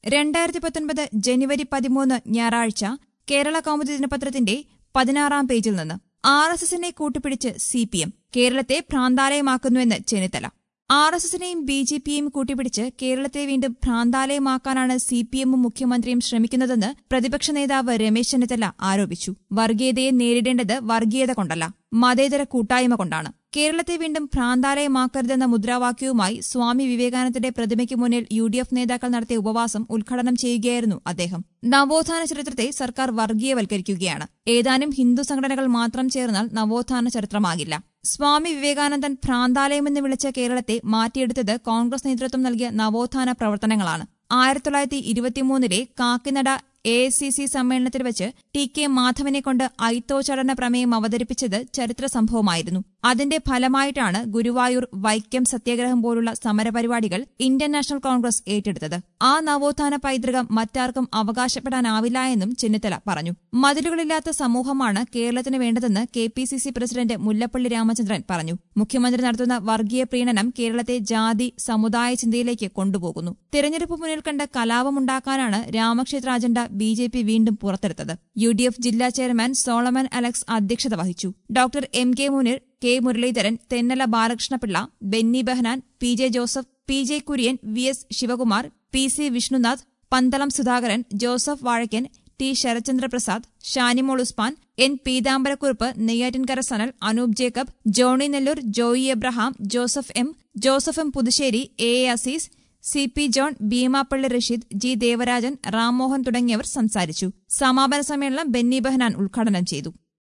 രണ്ടായിരത്തി പത്തൊൻപത് ജനുവരി പതിമൂന്ന് ഞായറാഴ്ച കേരള കൗമുദി ദിനപത്രത്തിന്റെ പതിനാറാം പേജിൽ നിന്ന് ആർ എസ് എസിനെ കൂട്ടുപിടിച്ച് സി പി എം കേരളത്തെ ഭ്രാന്താലയമാക്കുന്നുവെന്ന് ചെന്നിത്തല ആർ എസ് എസിനെയും ബി ജെ പിയെയും കൂട്ടിപ്പിടിച്ച് കേരളത്തെ വീണ്ടും ഭ്രാന്താലയമാക്കാനാണ് സി പി എമ്മും മുഖ്യമന്ത്രിയും ശ്രമിക്കുന്നതെന്ന് പ്രതിപക്ഷ നേതാവ് രമേശ് ചെന്നിത്തല ആരോപിച്ചു വർഗീയതയെ നേരിടേണ്ടത് വർഗീയത കൊണ്ടല്ല മതേതര കൂട്ടായ്മ കൊണ്ടാണ് കേരളത്തെ വീണ്ടും ഭ്രാന്താലയമാക്കരുതെന്ന മുദ്രാവാക്യവുമായി സ്വാമി വിവേകാനന്ദന്റെ പ്രതിമയ്ക്ക് മുന്നിൽ യു ഡി എഫ് നേതാക്കൾ നടത്തിയ ഉപവാസം ഉദ്ഘാടനം ചെയ്യുകയായിരുന്നു അദ്ദേഹം നവോത്ഥാന ചരിത്രത്തെ സർക്കാർ വർഗീയവൽക്കരിക്കുകയാണ് ഏതാനും ഹിന്ദു സംഘടനകൾ മാത്രം ചേർന്നാൽ നവോത്ഥാന ചരിത്രമാകില്ല സ്വാമി വിവേകാനന്ദൻ ഭ്രാന്താലയമെന്ന് വിളിച്ച കേരളത്തെ മാറ്റിയെടുത്തത് കോൺഗ്രസ് നേതൃത്വം നൽകിയ നവോത്ഥാന പ്രവർത്തനങ്ങളാണ് ആയിരത്തി തൊള്ളായിരത്തി ഇരുപത്തിമൂന്നിലെ Kakinada A S C C സമ്മേളനത്തിൽ വെച്ച് ടി കെ മാധവനെ കൊണ്ട് ഐത്തോചടന പ്രമേയം അവതരിപ്പിച്ചത് ചരിത്ര സംഭവമായിരുന്നു അതിന്റെ ഫലമായിട്ടാണ് ഗുരുവായൂർ വൈക്കം സത്യാഗ്രഹം പോലുള്ള സമരപരിപാടികൾ ഇന്ത്യൻ നാഷണൽ കോൺഗ്രസ് ഏറ്റെടുത്തത് ആ നവോത്ഥാന പൈതൃകം മറ്റാർക്കും അവകാശപ്പെടാനാവില്ല എന്നും ചെന്നിത്തല പറഞ്ഞു മതിലുകളില്ലാത്ത സമൂഹമാണ് കേരളത്തിന് വേണ്ടതെന്ന് K P C C president Mullappally Ramachandran പറഞ്ഞു മുഖ്യമന്ത്രി നടത്തുന്ന വർഗീയ പ്രീണനം കേരളത്തെ ജാതി സമുദായ ചിന്തയിലേക്ക് കൊണ്ടുപോകുന്നു തെരഞ്ഞെടുപ്പ് മുന്നിൽ കണ്ട് കലാപമുണ്ടാക്കാനാണ് രാമക്ഷേത്ര അജണ്ട ബി ജെ പി വീണ്ടും പുറത്തെടുത്തത് യു ഡി എഫ് ജില്ലാ ചെയർമാൻ സോളമൻ അലക്സ് അധ്യക്ഷത വഹിച്ചു doctor M K Munir K Muraleedharan Thennala Balakrishna Pillai Benny Behanan P J Joseph P J Kurien V S Sivakumar P C Vishnunath Pandalam Sudhakaran Joseph Vazhakkan T Sarathchandraprasad Shanimol Usman N Peethambarakurup Neyyattinkara Sanal Anoop Jacob Johny Nellore Joy Abraham Joseph M Joseph M Puthussery A A Aziz C P John Bheemapally Rasheed G Devarajan Rammohan തുടങ്ങിയവർ സംസാരിച്ചു സമാപന സമ്മേളനം ബെന്നി ബെഹനാൻ ഉദ്ഘാടനം ചെയ്തു